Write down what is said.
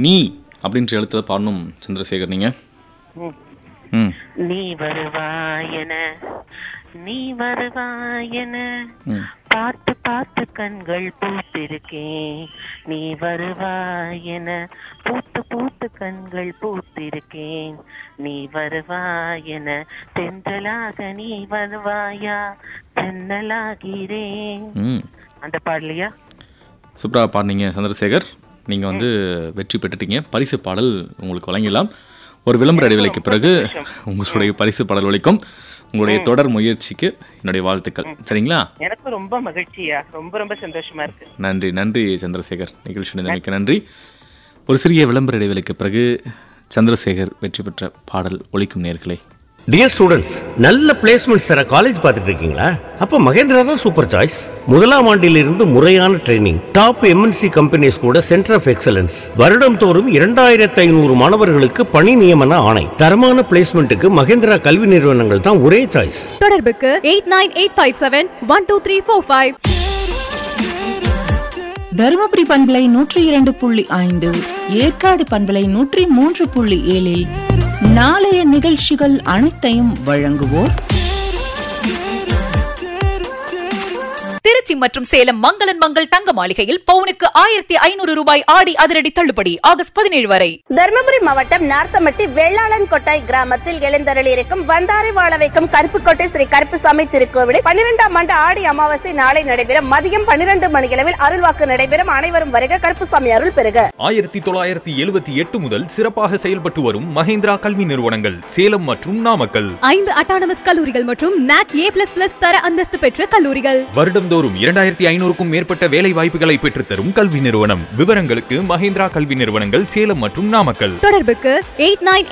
நீ அப்படின்ற எழுத்துல பாடணும் சந்திரசேகர் நீங்க ம். ம் நீ வருவாயன நீ வருவாயன ம் பார்த்து பார்த்து கண்கள் பூத்திருக்கேன் நீ வருவாயென பூத்து பூத்து கண்கள் பூத்திருக்கேன் நீ வருவாயென தென்றலாக நீ வருவாயா தென்னலாகிறேன் ம் அந்த பாடலையா சூப்பராக பாடினீங்க சந்திரசேகர் நீங்கள் வந்து வெற்றி பெற்றுட்டீங்க பரிசு பாடல் உங்களுக்கு வழங்கலாம் ஒரு விளம்பர இடைவேளைக்கு பிறகு உங்களுடைய பரிசு பாடல் ஒழிக்கும் உங்களுடைய தொடர் முயற்சிக்கு என்னுடைய வாழ்த்துக்கள் சரிங்களா எனக்கு ரொம்ப மகிழ்ச்சியா ரொம்ப ரொம்ப சந்தோஷமா இருக்கு நன்றி நன்றி சந்திரசேகர் நிகழ்ச்சி நிலைமைக்கு நன்றி ஒரு சிறிய விளம்பர இடைவேளைக்கு பிறகு சந்திரசேகர் வெற்றி பெற்ற பாடல் ஒழிக்கும் நேர்களே டியர் ஸ்டூடெண்ட்ஸ் நல்ல பிளேஸ்மெண்ட்ஸ் தர காலேஜ் பார்த்துட்டு இருக்கீங்களா அப்ப மகேந்திரா தான் சூப்பர் சாய்ஸ் முதலாம் ஆண்டிலிருந்து முறையான ட்ரைனிங் டாப் எம்என்சி கம்பெனிஸ் கூட சென்டர் ஆஃப் எக்ஸலன்ஸ் வருடம் தோறும் இரண்டாயிரத்தி ஐநூறு மாணவர்களுக்கு பணி நியமன ஆணை தரமான பிளேஸ்மெண்ட்டுக்கு மகேந்திரா கல்வி நிறுவனங்கள் தான் ஒரே சாய்ஸ் தொடர்புக்கு eight nine eight five seven one two three four five Dharmapuri பண்பலை நூற்றி இரண்டு புள்ளி ஐந்து ஏற்காடு பண்பலை நூற்றி மூன்று புள்ளி ஏழில் நாளைய நிகழ்ச்சிகள் அனைத்தையும் வழங்குவோர் திருச்சி மற்றும் சேலம் மங்களன் மங்கள் தங்க மாளிகையில் பவுனுக்கு ஆயிரத்தி ஐநூறு ரூபாய் ஆடி அதிரடி தள்ளுபடி ஆகஸ்ட் பதினேழு வரை தருமபுரி மாவட்டம் நார்த்தமட்டி வெள்ளாளன் கொட்டாய் கிராமத்தில் எழுந்தருளியிருக்கும் வந்தாரை வாழ வைக்கும் கருப்புக்கோட்டை ஸ்ரீ கருப்புசாமி திருக்கோவிலில் பன்னிரெண்டாம் ஆண்டு ஆடி அமாவாசை நாளை நடைபெறும் மதியம் பன்னிரண்டு மணியளவில் அருள்வாக்கு நடைபெறும் அனைவரும் வருக கருப்புசாமி அருள் பெறுக ஆயிரத்தி தொள்ளாயிரத்தி எழுபத்தி எட்டு முதல் சிறப்பாக செயல்பட்டு வரும் மஹேந்திரா கல்வி நிறுவனங்கள் சேலம் மற்றும் நாமக்கல் ஐந்து அட்டானமஸ் கல்லூரிகள் மற்றும் நாக் ஏ பிளஸ் பிளஸ் தர அந்தஸ்து பெற்ற கல்லூரிகள் வருடந்தோறும் இரண்டாயிரத்தி ஐநூறுக்கும் மேற்பட்ட வேலை வாய்ப்புகளை பெற்றுத்தரும் கல்வி நிறுவனம் விவரங்களுக்கு மஹேந்திரா கல்வி நிறுவனங்கள் சேலம் மற்றும் நாமக்கல் தொடர்புக்கு எயிட் நைன்